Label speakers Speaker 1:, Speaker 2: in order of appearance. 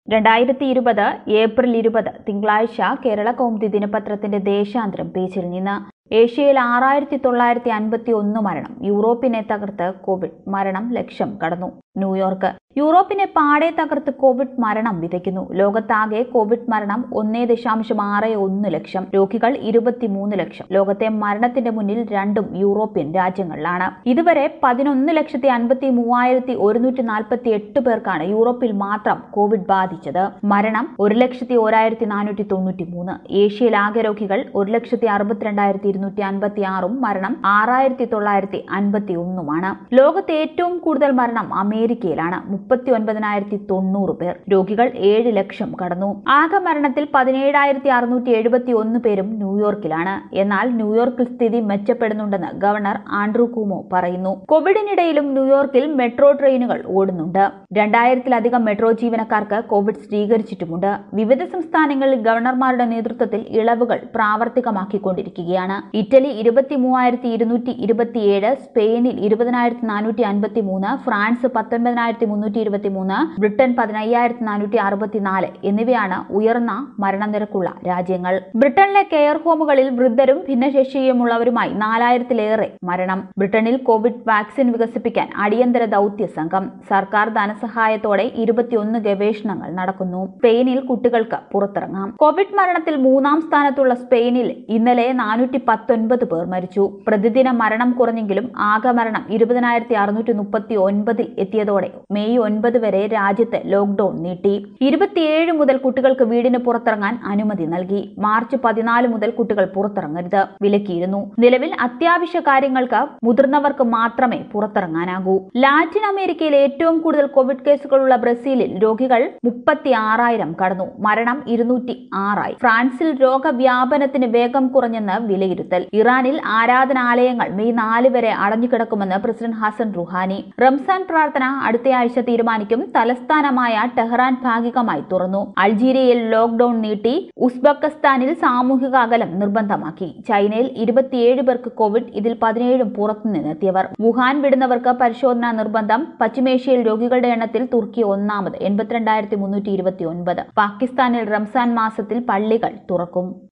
Speaker 1: രണ്ടായിരത്തി ഇരുപത് ഏപ്രിൽ ഇരുപത് തിങ്കളാഴ്ച കേരള കൗമുദി ദിനപത്രത്തിന്റെ ദേശാന്തരം പേജിൽ നിന്ന് ഏഷ്യയിൽ ആറായിരത്തി തൊള്ളായിരത്തി അൻപത്തി ഒന്ന് മരണം യൂറോപ്പിനെ തകർത്ത് കോവിഡ് മരണം ലക്ഷം കടന്നു ന്യൂയോർക്ക് യൂറോപ്പിനെ പാടെ തകർത്ത് കോവിഡ് മരണം വിതയ്ക്കുന്നു ലോകത്താകെ കോവിഡ് മരണം ഒന്നേ ദശാംശം ആറ് ഒന്ന് ലക്ഷം രോഗികൾ ഇരുപത്തിമൂന്ന് ലക്ഷം ലോകത്തെ മരണത്തിന്റെ മുന്നിൽ രണ്ടും യൂറോപ്യൻ രാജ്യങ്ങളിലാണ് ഇതുവരെ പതിനൊന്ന് ലക്ഷത്തി അൻപത്തി മൂവായിരത്തി ഒരുന്നൂറ്റി നാൽപ്പത്തി എട്ട് പേർക്കാണ് യൂറോപ്പിൽ മാത്രം കോവിഡ് ബാധിച്ചത് മരണം ഒരു ലക്ഷത്തി ഒരായിരത്തി നാനൂറ്റി തൊണ്ണൂറ്റി മൂന്ന് ഏഷ്യയിൽ ആകെ രോഗികൾ ഒരു ലക്ഷത്തി അറുപത്തിരണ്ടായിരത്തി ഇരുന്നൂറ്റി അൻപത്തി ആറും മരണം ആറായിരത്തി തൊള്ളായിരത്തി അൻപത്തി ഒന്നുമാണ് ലോകത്തെ ഏറ്റവും കൂടുതൽ മരണം അമേരിക്കയിലാണ് മുപ്പത്തി ഒൻപതിനായിരത്തി തൊണ്ണൂറ് പേർ രോഗികൾ ഏഴ് ലക്ഷം കടന്നു ആകെ മരണത്തിൽ പതിനേഴായിരത്തി അറുന്നൂറ്റി എഴുപത്തി ഒന്ന് പേരും ന്യൂയോർക്കിലാണ് എന്നാൽ ന്യൂയോർക്കിൽ സ്ഥിതി മെച്ചപ്പെടുന്നുണ്ടെന്ന് ഗവർണർ ആൻഡ്രൂ കുമോ പറയുന്നു കോവിഡിനിടയിലും ന്യൂയോർക്കിൽ മെട്രോ ട്രെയിനുകൾ ഓടുന്നുണ്ട് രണ്ടായിരത്തിലധികം മെട്രോ ജീവനക്കാർക്ക് കോവിഡ് സ്ഥിരീകരിച്ചിട്ടുമുണ്ട് വിവിധ സംസ്ഥാനങ്ങളിൽ ഗവർണർമാരുടെ നേതൃത്വത്തിൽ ഇളവുകൾ പ്രാവർത്തികമാക്കിക്കൊണ്ടിരിക്കുകയാണ് ഇറ്റലി ഇരുപത്തി മൂവായിരത്തി ഇരുന്നൂറ്റി ഇരുപത്തിയേഴ് സ്പെയിനിൽ ഇരുപതിനായിരത്തി നാനൂറ്റി അൻപത്തി മൂന്ന് ഫ്രാൻസ് പത്തൊൻപതിനായിരത്തി മുന്നൂറ്റി ഇരുപത്തി മൂന്ന് ബ്രിട്ടൻ പതിനയ്യായിരത്തി നാനൂറ്റി അറുപത്തിനാല് എന്നിവയാണ് ഉയർന്ന മരണനിരക്കുള്ള രാജ്യങ്ങൾ ബ്രിട്ടനിലെ കെയർ ഹോമുകളിൽ വൃദ്ധരും ഭിന്നശേഷിയുമുള്ളവരുമായി നാലായിരത്തിലേറെ മരണം ബ്രിട്ടനിൽ കോവിഡ് വാക്സിൻ വികസിപ്പിക്കാൻ അടിയന്തര ദൌത്യ സംഘം സർക്കാർ ധനസഹായത്തോടെ ഇരുപത്തിയൊന്ന് ഗവേഷണങ്ങൾ നടക്കുന്നു സ്പെയിനിൽ കുട്ടികൾക്ക് പുറത്തിറങ്ങാം കോവിഡ് മരണത്തിൽ മൂന്നാം സ്ഥാനത്തുള്ള സ്പെയിനിൽ ഇന്നലെ നാനൂറ്റി പത്തൊൻപത് പേർ മരിച്ചു പ്രതിദിന മരണം കുറഞ്ഞെങ്കിലും ആകെ മരണം ഇരുപതിനായിരത്തി അറുന്നൂറ്റി മുപ്പത്തി ഒൻപതിൽ എത്തിയതോടെ മെയ് ഒൻപത് വരെ രാജ്യത്ത് ലോക്ഡൌൺ നീട്ടി ഇരുപത്തിയേഴ് മുതൽ കുട്ടികൾക്ക് വീടിന് പുറത്തിറങ്ങാൻ അനുമതി നൽകി മാർച്ച് പതിനാല് മുതൽ കുട്ടികൾ പുറത്തിറങ്ങരുത് വിലക്കിയിരുന്നു നിലവിൽ അത്യാവശ്യ കാര്യങ്ങൾക്ക് മുതിർന്നവർക്ക് മാത്രമേ പുറത്തിറങ്ങാനാകൂ ലാറ്റിൻ അമേരിക്കയിൽ ഏറ്റവും കൂടുതൽ കോവിഡ് കേസുകളുള്ള ബ്രസീലിൽ രോഗികൾ മുപ്പത്തി ആറായിരം കടന്നു മരണം ഇരുന്നൂറ്റി ആറായി ഫ്രാൻസിൽ രോഗവ്യാപനത്തിന് വേഗം കുറഞ്ഞെന്ന് വിലയിരുത്തൽ ഇറാനിൽ ആരാധനാലയങ്ങൾ മെയ് നാല് വരെ അടഞ്ഞുകിടക്കുമെന്ന് പ്രസിഡന്റ് ഹസൻ റുഹാനി റംസാൻ പ്രാർത്ഥന അടുത്തയാഴ്ച തീരുമാനിക്കും തലസ്ഥാനമായ ടെഹ്റാൻ ഭാഗികമായി തുറന്നു അൾജീരിയയിൽ ലോക്ഡൌൺ നീട്ടി ഉസ്ബെക്കിസ്ഥാനിൽ സാമൂഹിക അകലം നിർബന്ധമാക്കി ചൈനയിൽ ഇരുപത്തിയേഴ് പേർക്ക് കോവിഡ് ഇതിൽ പതിനേഴും പുറത്തുനിന്നെത്തിയവർ വുഹാൻ വിടുന്നവർക്ക് പരിശോധനാ നിർബന്ധം പശ്ചിമേഷ്യയിൽ രോഗികളുടെ എണ്ണത്തിൽ തുർക്കി ഒന്നാമത് എൺപത്തിരണ്ടായിരത്തി മുന്നൂറ്റി ഇരുപത്തി ഒൻപത് പാകിസ്ഥാനിൽ റംസാൻ മാസത്തിൽ പള്ളികൾ തുറക്കും